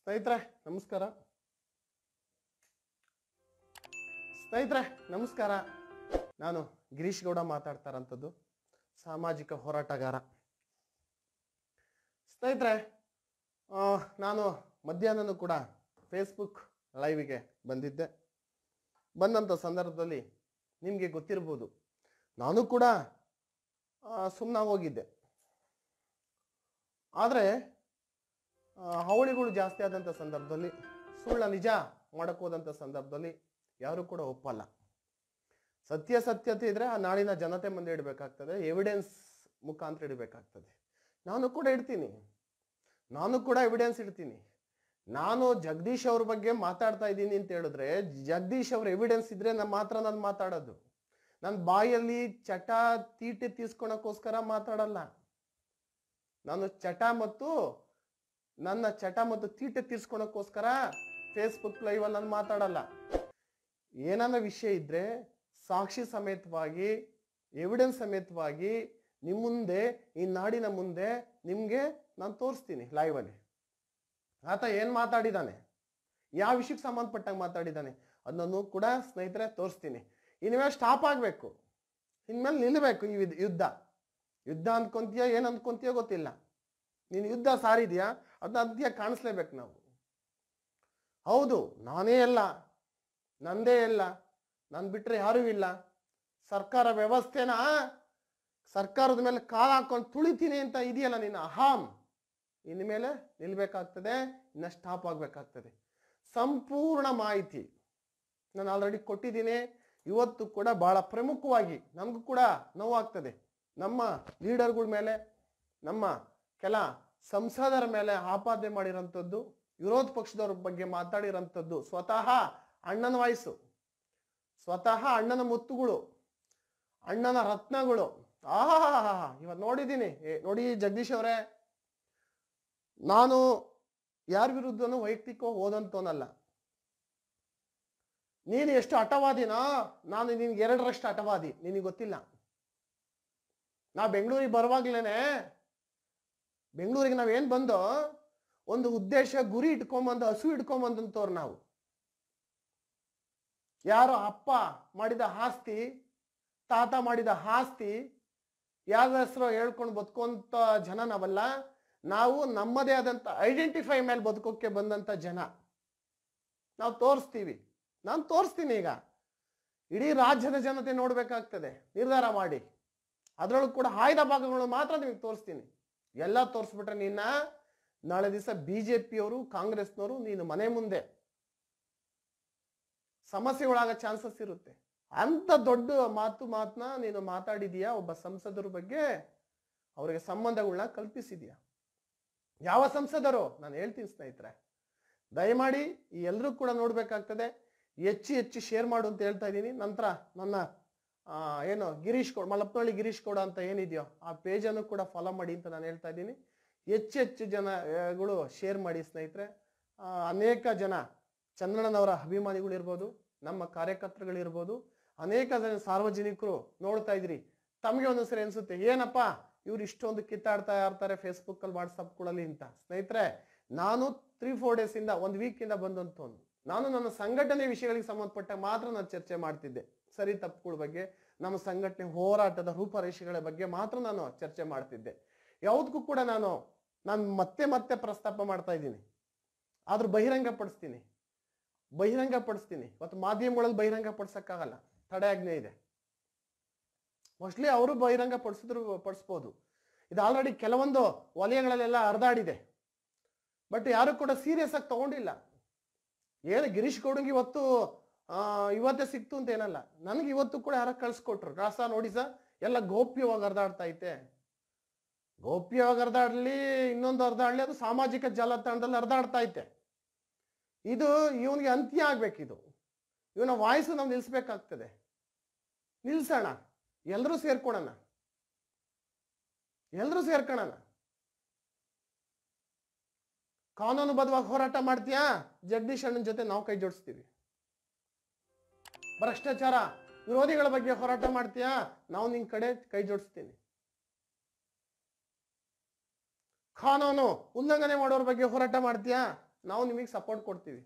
ಸ್ನೇಹಿತರೆ ನಮಸ್ಕಾರ ಸ್ನೇಹಿತರೆ ನಮಸ್ಕಾರ ನಾನು ಗಿರೀಶ್ ಗೌಡ ಮಾತಾಡ್ತಾರಂಥದ್ದು ಸಾಮಾಜಿಕ ಹೋರಾಟಗಾರ ಸ್ನೇಹಿತರೆ ಆ, ನಾನು ಮಧ್ಯಾಹ್ನನೂ ಕೂಡ ಫೇಸ್ಬುಕ್ ಲೈವಿಗೆ ಬಂದಿದ್ದೆ ಬಂದಂಥ ಸಂದರ್ಭದಲ್ಲಿ ನಿಮಗೆ ಗೊತ್ತಿರ್ಬೋದು ನಾನು ಕೂಡ ಸುಮ್ಮನೆ ಹೋಗಿದ್ದೆ ಆದರೆ ಹಾವಳಿಗಳು ಜಾಸ್ತಿ ಆದಂಥ ಸಂದರ್ಭದಲ್ಲಿ ಸುಳ್ಳ ನಿಜ ಮಾಡಕ್ಕೆ ಹೋದಂಥ ಸಂದರ್ಭದಲ್ಲಿ ಯಾರು ಕೂಡ ಒಪ್ಪಲ್ಲ ಸತ್ಯಾಸತ್ಯತೆ ಇದ್ರೆ ಆ ನಾಡಿನ ಜನತೆ ಮುಂದೆ ಇಡಬೇಕಾಗ್ತದೆ ಎವಿಡೆನ್ಸ್ ಮುಖಾಂತರ ಇಡಬೇಕಾಗ್ತದೆ ನಾನು ಕೂಡ ಇಡ್ತೀನಿ ನಾನು ಕೂಡ ಎವಿಡೆನ್ಸ್ ಇಡ್ತೀನಿ ನಾನು ಜಗದೀಶ್ ಅವ್ರ ಬಗ್ಗೆ ಮಾತಾಡ್ತಾ ಇದ್ದೀನಿ ಅಂತ ಹೇಳಿದ್ರೆ ಜಗದೀಶ್ ಅವ್ರ ಎವಿಡೆನ್ಸ್ ಇದ್ರೆ ನಾನು ಮಾತ್ರ ನಾನು ಮಾತಾಡೋದು ನನ್ನ ಬಾಯಲ್ಲಿ ಚಟ ತೀಟೆ ತೀರ್ಸ್ಕೊಳಕ್ಕೋಸ್ಕರ ಮಾತಾಡಲ್ಲ ನಾನು ಚಟ ಮತ್ತು ನನ್ನ ಚಟ ಮತ್ತು ತೀಟೆ ತೀರ್ಸ್ಕೊಳಕ್ಕೋಸ್ಕರ ಫೇಸ್ಬುಕ್ ಲೈವ್ ಅಲ್ಲಿ ನಾನು ಮಾತಾಡಲ್ಲ ಏನಾನ ವಿಷಯ ಇದ್ರೆ ಸಾಕ್ಷಿ ಸಮೇತವಾಗಿ ಎವಿಡೆನ್ಸ್ ಸಮೇತವಾಗಿ ನಿಮ್ಮ ಮುಂದೆ ಈ ನಾಡಿನ ಮುಂದೆ ನಿಮಗೆ ನಾನು ತೋರಿಸ್ತೀನಿ ಲೈವ್ ಅಲ್ಲಿ ಆತ ಏನ್ ಮಾತಾಡಿದಾನೆ ಯಾವ ವಿಷಯಕ್ಕೆ ಸಂಬಂಧಪಟ್ಟಂಗೆ ಮಾತಾಡಿದಾನೆ ಅದನ್ನು ಕೂಡ ಸ್ನೇಹಿತರೆ ತೋರಿಸ್ತೀನಿ ಇನ್ಮೇಲೆ ಸ್ಟಾಪ್ ಆಗಬೇಕು ಇನ್ಮೇಲೆ ನಿಲ್ಲಬೇಕು ಈ ವಿದ್- ಯುದ್ಧ ಯುದ್ಧ ಅಂದ್ಕೊಂತೀಯ ಏನು ಅಂದ್ಕೊಂತೀಯ ಗೊತ್ತಿಲ್ಲ ನೀನು ಯುದ್ಧ ಸಾರಿದ್ಯಾ ಅದನ್ನ ಅಂತ್ಯ ಕಾಣಿಸ್ಲೇಬೇಕು ನಾವು ಹೌದು ನಾನೇ ಅಲ್ಲ ನಂದೇ ಇಲ್ಲ ನಾನು ಬಿಟ್ರೆ ಯಾರೂ ಇಲ್ಲ ಸರ್ಕಾರ ವ್ಯವಸ್ಥೆನ ಸರ್ಕಾರದ ಮೇಲೆ ಕಾಲು ಹಾಕೊಂಡು ತುಳಿತೀನಿ ಅಂತ ಇದೆಯಲ್ಲ ನಿನ್ನ ಅಹಾಂ ಇನ್ಮೇಲೆ ನಿಲ್ಬೇಕಾಗ್ತದೆ ಇನ್ನ ಸ್ಟಾಪ್ ಆಗ್ಬೇಕಾಗ್ತದೆ ಸಂಪೂರ್ಣ ಮಾಹಿತಿ ನಾನು ಆಲ್ರೆಡಿ ಕೊಟ್ಟಿದ್ದೀನಿ ಇವತ್ತು ಕೂಡ ಬಹಳ ಪ್ರಮುಖವಾಗಿ ನಮಗೂ ಕೂಡ ನೋವಾಗ್ತದೆ ನಮ್ಮ ಲೀಡರ್ಗಳ ಮೇಲೆ ನಮ್ಮ ಕೆಲ ಸಂಸದರ ಮೇಲೆ ಆಪಾದನೆ ಮಾಡಿರೋಂಥದ್ದು ವಿರೋಧ ಪಕ್ಷದವ್ರ ಬಗ್ಗೆ ಮಾತಾಡಿರೋಂಥದ್ದು ಸ್ವತಃ ಅಣ್ಣನ ವಾಯ್ಸು ಸ್ವತಃ ಅಣ್ಣನ ಮುತ್ತುಗಳು ಅಣ್ಣನ ರತ್ನಗಳು ಆಹಾ ಇವತ್ತು ನೋಡಿದ್ದೀನಿ ಏ, ನೋಡಿ ಜಗದೀಶ್ ಅವರೇ ನಾನು ಯಾರ ವಿರುದ್ಧನೂ ವೈಯಕ್ತಿಕವಾಗಿ ಓದಂತವನಲ್ಲ ನೀನು ಎಷ್ಟು ಹಠವಾದಿನೋ ನಾನು ನಿನ್ಗೆ ಎರಡರಷ್ಟು ಹಠವಾದಿ ನಿನಗೆ ಗೊತ್ತಿಲ್ಲ ನಾ ಬೆಂಗಳೂರಿಗೆ ಬರುವಾಗ್ಲೇನೆ ಬೆಂಗಳೂರಿಗೆ ನಾವೇನ್ ಬಂದೋ ಒಂದು ಉದ್ದೇಶ ಗುರಿ ಇಟ್ಕೊಂಬಂದು ಹಸು ಇಟ್ಕೊಂಬಂದಂತವ್ರು ನಾವು ಯಾರು ಅಪ್ಪ ಮಾಡಿದ ಆಸ್ತಿ ತಾತ ಮಾಡಿದ ಆಸ್ತಿ ಯಾರ ಹೆಸರು ಹೇಳ್ಕೊಂಡು ಬದುಕುವಂತ ಜನ ನಾವಲ್ಲ ನಾವು ನಮ್ಮದೇ ಆದಂತ ಐಡೆಂಟಿಫೈ ಮೇಲೆ ಬದುಕೋಕೆ ಬಂದಂತ ಜನ ನಾವು ತೋರಿಸ್ತೀವಿ ನಾನು ತೋರಿಸ್ತೀನಿ ಈಗ ಇಡೀ ರಾಜ್ಯದ ಜನತೆ ನೋಡ್ಬೇಕಾಗ್ತದೆ ನಿರ್ಧಾರ ಮಾಡಿ ಅದರೊಳಗೆ ಕೂಡ ಆಯ್ದ ಭಾಗಗಳು ಮಾತ್ರ ನಿಮಗೆ ತೋರಿಸ್ತೀನಿ ಎಲ್ಲ ತೋರಿಸ್ಬಿಟ್ರೆ ನಿನ್ನ ನಾಳೆ ದಿವಸ ಬಿ ಜೆ ಪಿಯವರು ಕಾಂಗ್ರೆಸ್ನವರು ನೀನು ಮನೆ ಮುಂದೆ ಸಮಸ್ಯೆಗಳಾಗೋ ಚಾನ್ಸಸ್ ಇರುತ್ತೆ ಅಂತ ದೊಡ್ಡ ಮಾತು ಮಾತನ್ನ ನೀನು ಮಾತಾಡಿದೀಯಾ ಒಬ್ಬ ಸಂಸದರ ಬಗ್ಗೆ ಅವರಿಗೆ ಸಂಬಂಧಗಳನ್ನ ಕಲ್ಪಿಸಿದೀಯಾ ಯಾವ ಸಂಸದರು ನಾನು ಹೇಳ್ತೀನಿ ಸ್ನೇಹಿತರೆ ದಯಮಾಡಿ ಈ ಎಲ್ಲರೂ ಕೂಡ ನೋಡ್ಬೇಕಾಗ್ತದೆ ಹೆಚ್ಚು ಹೆಚ್ಚು ಶೇರ್ ಮಾಡು ಅಂತ ಹೇಳ್ತಾ ಇದ್ದೀನಿ ನಂತರ ನನ್ನ ಆ, ಏನು ಗಿರೀಶ್ ಗೌಡ ಮಲಪ್ನಳ್ಳಿ ಗಿರೀಶ್ ಗೌಡ ಅಂತ ಏನಿದೆಯೋ ಆ ಪೇಜನ್ನು ಕೂಡ ಫಾಲೋ ಮಾಡಿ ಅಂತ ನಾನು ಹೇಳ್ತಾ ಇದ್ದೀನಿ ಹೆಚ್ಚು ಹೆಚ್ಚು ಜನಗಳು ಶೇರ್ ಮಾಡಿ ಸ್ನೇಹಿತರೆ ಆ, ಅನೇಕ ಜನ ಚಂದ್ರಣ್ಣನವರ ಅಭಿಮಾನಿಗಳು ಇರ್ಬೋದು ನಮ್ಮ ಕಾರ್ಯಕರ್ತರುಗಳಿರ್ಬೋದು ಅನೇಕ ಜನ ಸಾರ್ವಜನಿಕರು ನೋಡ್ತಾ ಇದ್ರಿ ತಮಗೆ ಒಂದೊಂದ್ಸರಿ ಅನ್ಸುತ್ತೆ ಏನಪ್ಪ ಇವ್ರು ಇಷ್ಟೊಂದು ಕಿತ್ತಾಡ್ತಾ ಇರ್ತಾರೆ ಫೇಸ್ಬುಕ್ ಅಲ್ಲಿ ವಾಟ್ಸಪ್ಗಳಲ್ಲಿ ಅಂತ ಸ್ನೇಹಿತರೆ ನಾನು ತ್ರೀ ಫೋರ್ ಡೇಸ್ ಇಂದ ಒಂದು ವೀಕ್ ಇಂದ ಬಂದಂತವನು ನಾನು ನನ್ನ ಸಂಘಟನೆ ವಿಷಯಗಳಿಗೆ ಸಂಬಂಧಪಟ್ಟ ಮಾತ್ರ ನಾನು ಚರ್ಚೆ ಮಾಡ್ತಿದ್ದೆ ಸರಿ ತಪ್ಪುಗಳ ಬಗ್ಗೆ ನಮ್ಮ ಸಂಘಟನೆ ಹೋರಾಟದ ರೂಪರೇಷೆಗಳ ಬಗ್ಗೆ ಮಾತ್ರ ನಾನು ಚರ್ಚೆ ಮಾಡ್ತಿದ್ದೆ ಯಾವುದಕ್ಕೂ ಕೂಡ ನಾನು ನಾನು ಮತ್ತೆ ಮತ್ತೆ ಪ್ರಸ್ತಾಪ ಮಾಡ್ತಾ ಇದ್ದೀನಿ ಆದ್ರೂ ಬಹಿರಂಗ ಪಡಿಸ್ತೀನಿ ಬಹಿರಂಗ ಪಡಿಸ್ತೀನಿ ಇವತ್ತು ಮಾಧ್ಯಮಗಳಲ್ಲಿ ಬಹಿರಂಗ ಪಡಿಸಕ್ಕಾಗಲ್ಲ ತಡೆಯಾಜ್ಞೆ ಇದೆ ಮೋಸ್ಟ್ಲಿ ಅವರು ಬಹಿರಂಗ ಪಡಿಸಿದ್ರು ಪಡಿಸ್ಬೋದು ಇದು ಆಲ್ರೆಡಿ ಕೆಲವೊಂದು ವಲಯಗಳಲ್ಲೆಲ್ಲ ಹರಿದಾಡಿದೆ ಬಟ್ ಯಾರು ಕೂಡ ಸೀರಿಯಸ್ ಆಗಿ ತಗೊಂಡಿಲ್ಲ ಏನು ಗಿರೀಶ್ ಗೌಡಂಗೆ ಇವತ್ತು ಆ, ಇವತ್ತೇ ಸಿಕ್ತು ಅಂತ ಏನಲ್ಲ ನನಗೆ ಇವತ್ತು ಕೂಡ ಯಾರ ಕಳ್ಸಿಕೊಟ್ರು ರಾಸ ನೋಡಿ ಸರ್ ಎಲ್ಲ ಗೋಪ್ಯವಾಗಿ ಹರಿದಾಡ್ತಾ ಐತೆ ಗೋಪ್ಯವಾಗಿ ಹರಿದಾಡ್ಲಿ ಇನ್ನೊಂದು ಹರಿದಾಡ್ಲಿ ಅದು ಸಾಮಾಜಿಕ ಜಾಲತಾಣದಲ್ಲಿ ಹರಿದಾಡ್ತಾ ಐತೆ ಇದು ಇವನಿಗೆ ಅಂತ್ಯ ಆಗ್ಬೇಕಿದು ಇವನ ವಾಯ್ಸು ನಾವು ನಿಲ್ಲಿಸ್ಬೇಕಾಗ್ತದೆ ನಿಲ್ಸೋಣ ಎಲ್ಲರೂ ಸೇರ್ಕೊಳ್ಳೋಣ ಎಲ್ಲರೂ ಸೇರ್ಕೊಳ್ಳೋಣ ಕಾನೂನುಬದ್ಧವಾಗಿ ಹೋರಾಟ ಮಾಡ್ತೀಯಾ ಜಗದೀಶ್ ಅಣ್ಣನ ಜೊತೆ ನಾವು ಕೈ ಜೋಡಿಸ್ತೀವಿ ಭ್ರಷ್ಟಾಚಾರ ವಿರೋಧಿಗಳ ಬಗ್ಗೆ ಹೋರಾಟ ಮಾಡ್ತೀಯಾ ನಾವು ನಿನ್ ಕಡೆ ಕೈ ಜೋಡಿಸ್ತೀನಿ ಕಾನೂನು ಉಲ್ಲಂಘನೆ ಮಾಡೋರ ಬಗ್ಗೆ ಹೋರಾಟ ಮಾಡ್ತೀಯಾ ನಾವು ನಿಮಗೆ ಸಪೋರ್ಟ್ ಕೊಡ್ತೀವಿ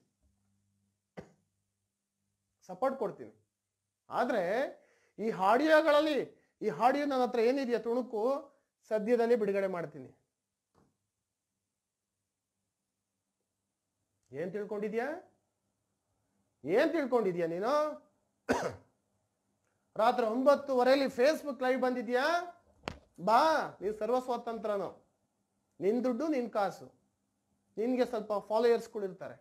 ಸಪೋರ್ಟ್ ಕೊಡ್ತೀನಿ ಆದರೆ ಈ ಆಡಿಯೋಗಳಲ್ಲಿ ಈ ಆಡಿಯೋ ನನ್ನ ಹತ್ರ ಏನಿದೆಯಾ ತುಣುಕು ಸದ್ಯದಲ್ಲಿ ಬಿಡುಗಡೆ ಮಾಡ್ತೀನಿ ಏನ್ ತಿಳ್ಕೊಂಡಿದ್ಯಾ ಏನ್ ತಿಳ್ಕೊಂಡಿದ್ಯಾ ನೀನು ರಾತ್ರಿ ಒಂಬತ್ತುವರೆಯಲ್ಲಿ ಫೇಸ್ಬುಕ್ ಲೈವ್ ಬಂದಿದ್ಯಾ ಬಾ ನೀನು ಸರ್ವ ಸ್ವಾತಂತ್ರ್ಯನು ನಿನ್ ದುಡ್ಡು ನಿನ್ ಕಾಸು ನಿನ್ಗೆ ಸ್ವಲ್ಪ ಫಾಲೋಯರ್ಸ್ಗಳಿರ್ತಾರೆ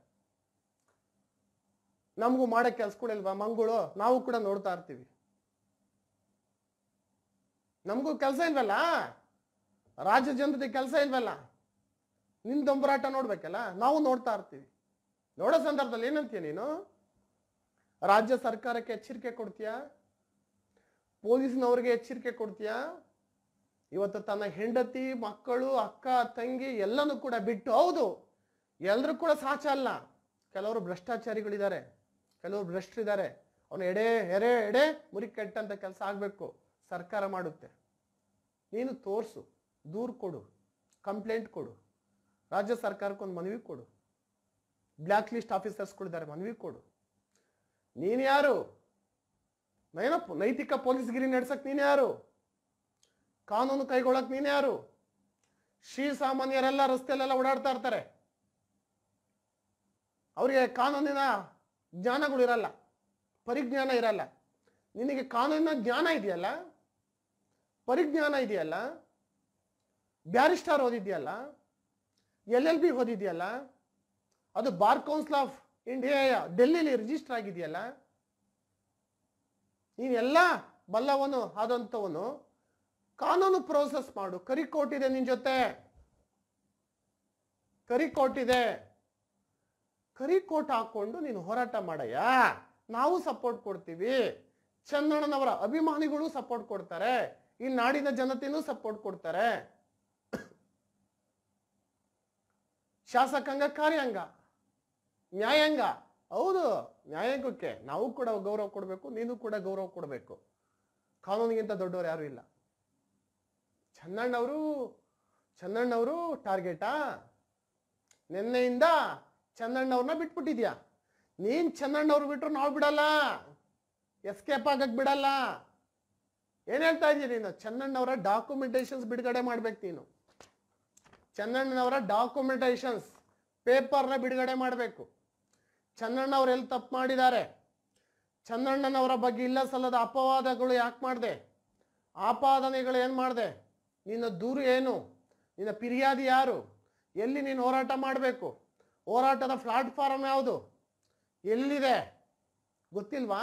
ನಮಗೂ ಮಾಡೋ ಕೆಲ್ಸಗಳಿಲ್ವಾ ಮಂಗಳು ನಾವು ಕೂಡ ನೋಡ್ತಾ ಇರ್ತೀವಿ ನಮಗೂ ಕೆಲಸ ಇಲ್ವಲ್ಲ ರಾಜ್ಯ ಜನತೆ ಕೆಲಸ ಇಲ್ವಲ್ಲ ನಿನ್ ದೊಂಬರಾಟ ನೋಡ್ಬೇಕಲ್ಲ ನಾವು ನೋಡ್ತಾ ಇರ್ತೀವಿ ನೋಡೋ ಸಂದರ್ಭದಲ್ಲಿ ಏನಂತೀಯ ನೀನು ರಾಜ್ಯ ಸರ್ಕಾರಕ್ಕೆ ಎಚ್ಚರಿಕೆ ಕೊಡ್ತೀಯಾ ಪೊಲೀಸ್ನವ್ರಿಗೆ ಎಚ್ಚರಿಕೆ ಕೊಡ್ತೀಯಾ ಇವತ್ತು ತನ್ನ ಹೆಂಡತಿ ಮಕ್ಕಳು ಅಕ್ಕ ತಂಗಿ ಎಲ್ಲನೂ ಕೂಡ ಬಿಟ್ಟು ಹೌದು ಎಲ್ಲರೂ ಕೂಡ ಸಾಚ ಅಲ್ಲ ಕೆಲವರು ಭ್ರಷ್ಟಾಚಾರಿಗಳಿದ್ದಾರೆ ಕೆಲವರು ಭ್ರಷ್ಟರಿದ್ದಾರೆ ಅವನು ಎಡೆ ಎರೆ ಎಡೆ ಮುರಿ ಕೆಟ್ಟಂತ ಕೆಲಸ ಆಗಬೇಕು ಸರ್ಕಾರ ಮಾಡುತ್ತೆ ನೀನು ತೋರಿಸು ದೂರು ಕೊಡು ಕಂಪ್ಲೇಂಟ್ ಕೊಡು ರಾಜ್ಯ ಸರ್ಕಾರಕ್ಕೊಂದು ಮನವಿ ಕೊಡು ಬ್ಲ್ಯಾಕ್ ಲಿಸ್ಟ್ ಆಫೀಸರ್ಸ್ಗಳಿದ್ದಾರೆ ಮನವಿ ಕೊಡು ನೀನು ಯಾರು ಏನಪ್ಪ ನೈತಿಕ ಪೊಲೀಸ್ಗಿರಿ ನಡ್ಸಕ್ ನೀನು ಯಾರು ಕಾನೂನು ಕೈಗೊಳ್ಳಕ್ ನೀನು ಯಾರು ಶ್ರೀ ಸಾಮಾನ್ಯರೆಲ್ಲ ರಸ್ತೆಯಲ್ಲೆಲ್ಲ ಓಡಾಡ್ತಾ ಇರ್ತಾರೆ ಅವರಿಗೆ ಕಾನೂನಿನ ಜ್ಞಾನಗಳು ಇರಲ್ಲ ಪರಿಜ್ಞಾನ ಇರಲ್ಲ ನಿನಗೆ ಕಾನೂನಿನ ಜ್ಞಾನ ಇದೆಯಲ್ಲ ಪರಿಜ್ಞಾನ ಇದೆಯಲ್ಲ ಬ್ಯಾರಿಸ್ಟರ್ ಓದಿದ್ಯಲ್ಲ ಎಲ್ ಎಲ್ ಬಿ ಓದಿದ್ಯಲ್ಲ ಅದು ಬಾರ್ ಕೌನ್ಸಿಲ್ ಆಫ್ ಇಂಡಿಯಾ ಡೆಲ್ಲಿಲಿ ರಿಜಿಸ್ಟರ್ ಆಗಿದೆಯಲ್ಲ ನೀನೆಲ್ಲ ಬಲ್ಲವನು ಆದಂಥವನು ಕಾನೂನು ಪ್ರೋಸೆಸ್ ಮಾಡು ಕರಿಕೋಟ್ ಇದೆ ನಿನ್ ಜೊತೆ ಕರಿಕೋಟ್ ಇದೆ ಕರಿಕೋಟ್ ಹಾಕೊಂಡು ನೀನು ಹೋರಾಟ ಮಾಡಯ್ಯ ನಾವು ಸಪೋರ್ಟ್ ಕೊಡ್ತೀವಿ ಚಂದಣ್ಣನವರ ಅಭಿಮಾನಿಗಳು ಸಪೋರ್ಟ್ ಕೊಡ್ತಾರೆ ಈ ನಾಡಿನ ಜನತೆನೂ ಸಪೋರ್ಟ್ ಕೊಡ್ತಾರೆ ಶಾಸಕಾಂಗ ಕಾರ್ಯಾಂಗ ನ್ಯಾಯಾಂಗ ಹೌದು ನ್ಯಾಯಾಂಗಕ್ಕೆ ನಾವು ಕೂಡ ಗೌರವ ಕೊಡಬೇಕು ನೀನು ಕೂಡ ಗೌರವ ಕೊಡಬೇಕು ಕಾನೂನಿಗಿಂತ ದೊಡ್ಡವರು ಯಾರು ಇಲ್ಲ ಚನ್ನಣ್ಣವರು ಚನ್ನಣ್ಣವರು ಟಾರ್ಗೆಟಾ ನಿನ್ನೆಯಿಂದ ಚನ್ನಣ್ಣವ್ರನ್ನ ಬಿಟ್ಬಿಟ್ಟಿದ್ಯಾ ನೀನ್ ಚನ್ನಣ್ಣವ್ರು ಬಿಟ್ರು ನಾವು ಬಿಡಲ್ಲ ಎಸ್ಕೇಪ್ ಆಗಕ್ ಬಿಡಲ್ಲ ಏನ್ ಹೇಳ್ತಾ ಇದೀಯ ನೀನು ಚನ್ನಣ್ಣವರ ಡಾಕ್ಯುಮೆಂಟೇಶನ್ಸ್ ಬಿಡುಗಡೆ ಮಾಡ್ಬೇಕು ನೀನು ಚನ್ನಣ್ಣನವರ ಡಾಕ್ಯುಮೆಂಟೇಶನ್ಸ್ ಪೇಪರ್ನ ಬಿಡುಗಡೆ ಮಾಡಬೇಕು ಚನ್ನಣ್ಣವ್ರು ಎಲ್ಲಿ ತಪ್ಪು ಮಾಡಿದ್ದಾರೆ ಚನ್ನಣ್ಣನವರ ಬಗ್ಗೆ ಇಲ್ಲ ಸಲ್ಲದ ಅಪವಾದಗಳು ಯಾಕೆ ಮಾಡಿದೆ ಆಪಾದನೆಗಳು ಏನು ಮಾಡಿದೆ ನಿನ್ನ ದೂರು ಏನು ನಿನ್ನ ಫಿರ್ಯಾದಿ ಯಾರು ಎಲ್ಲಿ ನೀನು ಹೋರಾಟ ಮಾಡಬೇಕು ಹೋರಾಟದ ಪ್ಲಾಟ್ಫಾರಮ್ ಯಾವುದು ಎಲ್ಲಿದೆ ಗೊತ್ತಿಲ್ವಾ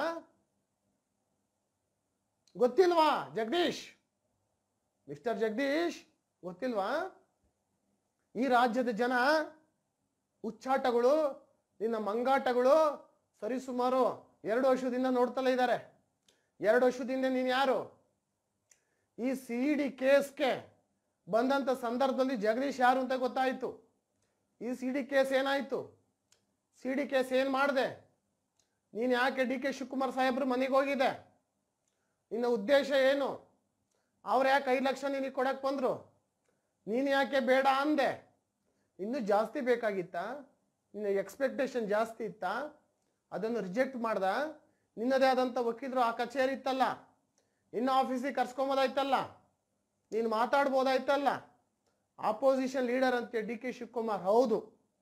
ಗೊತ್ತಿಲ್ವಾ ಜಗದೀಶ್ ಮಿಸ್ಟರ್ ಜಗದೀಶ್ ಗೊತ್ತಿಲ್ವಾ ಈ ರಾಜ್ಯದ ಜನ ಉಚ್ಚಾಟಗಳು ನಿನ್ನ ಮಂಗಾಟಗಳು ಸರಿಸುಮಾರು ಎರಡು ವರ್ಷದಿಂದ ನೋಡ್ತಲೇ ಇದ್ದಾರೆ ಎರಡು ವರ್ಷದಿಂದ ನೀನು ಯಾರು ಈ ಸಿ ಡಿ ಕೇಸ್ಗೆ ಬಂದಂಥ ಸಂದರ್ಭದಲ್ಲಿ ಜಗದೀಶ್ ಯಾರು ಅಂತ ಗೊತ್ತಾಯಿತು ಈ ಸಿ ಡಿ ಕೇಸ್ ಏನಾಯಿತು ಸಿ ಡಿ ಕೇಸ್ ಏನು ಮಾಡಿದೆ ನೀನು ಯಾಕೆ ಡಿ ಕೆ ಶಿವಕುಮಾರ್ ಸಾಹೇಬ್ರ ಮನೆಗೆ ಹೋಗಿದೆ ನಿನ್ನ ಉದ್ದೇಶ ಏನು ಅವ್ರು ಯಾಕೆ ಐದು ಲಕ್ಷ ನಿನಗೆ ಕೊಡಕ್ಕೆ ಬಂದರು ನೀನು ಯಾಕೆ ಬೇಡ ಅಂದೆ ಇನ್ನೂ ಜಾಸ್ತಿ ಬೇಕಾಗಿತ್ತಾ ನಿನ್ನ ಎಕ್ಸ್ಪೆಕ್ಟೇಷನ್ ಜಾಸ್ತಿ ಇತ್ತಾ ಅದನ್ನು ರಿಜೆಕ್ಟ್ ಮಾಡ್ದ ನಿನ್ನದೇ ಆದಂಥ ವಕೀಲರು ಆ ಕಚೇರಿ ಇತ್ತಲ್ಲ ಇನ್ನು ಆಫೀಸಿಗೆ ಕರ್ಸ್ಕೊಂಬೋದಾಯ್ತಲ್ಲ ನೀನು ಮಾತಾಡ್ಬೋದಾಯ್ತಲ್ಲ ಆಪೋಸಿಷನ್ ಲೀಡರ್ ಅಂತ ಡಿ ಕೆ ಶಿವಕುಮಾರ್ ಹೌದು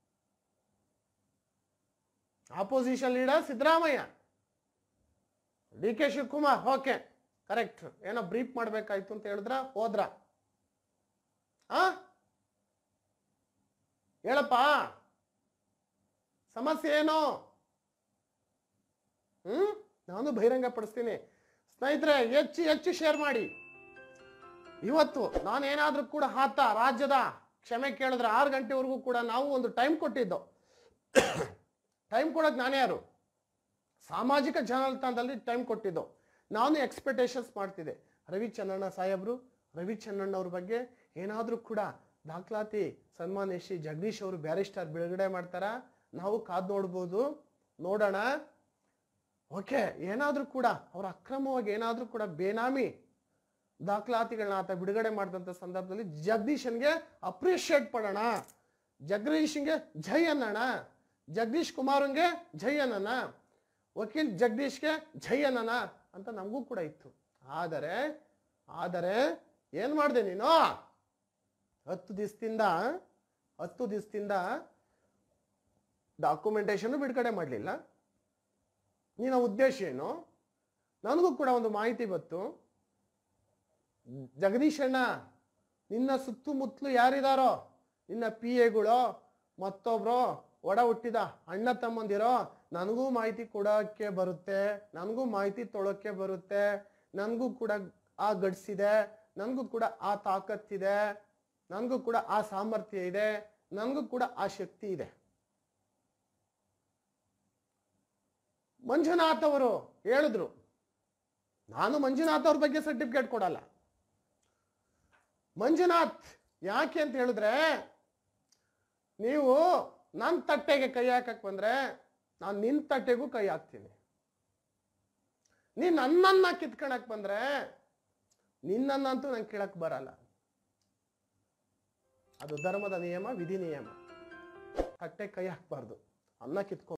opposition leader Siddaramaiah D K Shivakumar okay correct ಏನೋ ಬ್ರೀಫ್ ಮಾಡ್ಬೇಕಾಯ್ತು ಅಂತ ಹೇಳಿದ್ರ ಹೋದ್ರ ಆ ಹೇಳಪ್ಪ ಸಮಸ್ಯೆ ಏನು ಹ್ಮ್ ನಾನು ಬಹಿರಂಗ ಪಡಿಸ್ತೀನಿ ಸ್ನೇಹಿತರೆ ಹೆಚ್ಚು ಹೆಚ್ಚು ಶೇರ್ ಮಾಡಿ ಇವತ್ತು ನಾನೇನಾದ್ರೂ ಕೂಡ ಆತ ರಾಜ್ಯದ ಕ್ಷಮೆ ಕೇಳಿದ್ರೆ ಆರು ಗಂಟೆವರೆಗೂ ಕೂಡ ನಾವು ಒಂದು ಟೈಮ್ ಕೊಟ್ಟಿದ್ದು ಟೈಮ್ ಕೊಡೋಕೆ ನಾನೇ ಯಾರು ಸಾಮಾಜಿಕ ಜಾಲತಾಣದಲ್ಲಿ ಟೈಮ್ ಕೊಟ್ಟಿದ್ದು ನಾನು ಎಕ್ಸ್ಪೆಕ್ಟೇಷನ್ಸ್ ಮಾಡ್ತಿದ್ದೆ ರವಿ ಚನ್ನಣ್ಣ ಸಾಹೇಬ್ರು ರವಿ ಚನ್ನಣ್ಣ ಅವ್ರ ಬಗ್ಗೆ ಏನಾದರೂ ಕೂಡ ದಾಖಲಾತಿ ಸನ್ಮಾನ್ಯ ಶ್ರೀ ಜಗದೀಶ್ ಅವರು ಬ್ಯಾರಿಸ್ಟರ್ ಬಿಡುಗಡೆ ಮಾಡ್ತಾರ ನಾವು ಕಾದ್ ನೋಡ್ಬೋದು ನೋಡೋಣ ಓಕೆ ಏನಾದರೂ ಕೂಡ ಅವ್ರ ಅಕ್ರಮವಾಗಿ ಏನಾದರೂ ಕೂಡ ಬೇನಾಮಿ ದಾಖಲಾತಿಗಳನ್ನ ಆತ ಬಿಡುಗಡೆ ಮಾಡಿದಂಥ ಸಂದರ್ಭದಲ್ಲಿ ಜಗದೀಶನ್ಗೆ ಅಪ್ರಿಷಿಯೇಟ್ ಪಡೋಣ ಜಗದೀಶ್ಗೆ ಜೈ ಅನ್ನೋಣ ಜಗದೀಶ್ ಕುಮಾರ್ಗೆ ಜೈ ಅನ್ನೋಣ ವಕೀಲ್ ಜಗದೀಶ್ಗೆ ಜೈ ಅನ್ನೋಣ ಅಂತ ನಮಗೂ ಕೂಡ ಇತ್ತು ಆದರೆ ಆದರೆ ಏನ್ ಮಾಡಿದೆ ನೀನು ಹತ್ತು ದಿವಸದಿಂದ ಹತ್ತು ದಿವಸದಿಂದ ಡಾಕ್ಯುಮೆಂಟೇಶನ್ ಬಿಡುಗಡೆ ಮಾಡಲಿಲ್ಲ ನಿನ್ನ ಉದ್ದೇಶ ಏನು ನನಗೂ ಕೂಡ ಒಂದು ಮಾಹಿತಿ ಬಂತು ಜಗದೀಶ್ ಅಣ್ಣ ನಿನ್ನ ಸುತ್ತಮುತ್ತಲು ಯಾರಿದಾರೋ ನಿನ್ನ ಪಿ ಎಗಳು ಮತ್ತೊಬ್ರು ಒಡ ಹುಟ್ಟಿದ ಅಣ್ಣ ತಮ್ಮಂದಿರೋ ನನಗೂ ಮಾಹಿತಿ ಕೊಡೋಕ್ಕೆ ಬರುತ್ತೆ ನನಗೂ ಮಾಹಿತಿ ತೊಳೋಕ್ಕೆ ಬರುತ್ತೆ ನನಗೂ ಕೂಡ ಆ ಗಡ್ಸಿದೆ ನನಗೂ ಕೂಡ ಆ ತಾಕತ್ತಿದೆ ನನಗೂ ಕೂಡ ಆ ಸಾಮರ್ಥ್ಯ ಇದೆ ನನಗೂ ಕೂಡ ಆ ಶಕ್ತಿ ಇದೆ ಮಂಜುನಾಥ್ ಅವರು ಹೇಳಿದ್ರು ನಾನು ಮಂಜುನಾಥ್ ಅವ್ರ ಬಗ್ಗೆ ಸರ್ಟಿಫಿಕೇಟ್ ಕೊಡಲ್ಲ ಮಂಜುನಾಥ್ ಯಾಕೆ ಅಂತ ಹೇಳಿದ್ರೆ ನೀವು ನನ್ನ ತಟ್ಟೆಗೆ ಕೈ ಹಾಕಕ್ ಬಂದ್ರೆ ನಾನು ನಿನ್ನ ತಟ್ಟೆಗೂ ಕೈ ಹಾಕ್ತೀನಿ ನೀನ್ ನನ್ನನ್ನ ಕಿತ್ಕೊಳಕ್ ಬಂದ್ರೆ ನಿನ್ನನ್ನಂತೂ ನಂಗೆ ಕೇಳಕ್ ಬರಲ್ಲ ಅದು ಧರ್ಮದ ನಿಯಮ ವಿಧಿ ನಿಯಮ ತಟ್ಟೆ ಕೈ ಹಾಕ್ಬಾರ್ದು ಅನ್ನ ಕಿತ್ಕೊ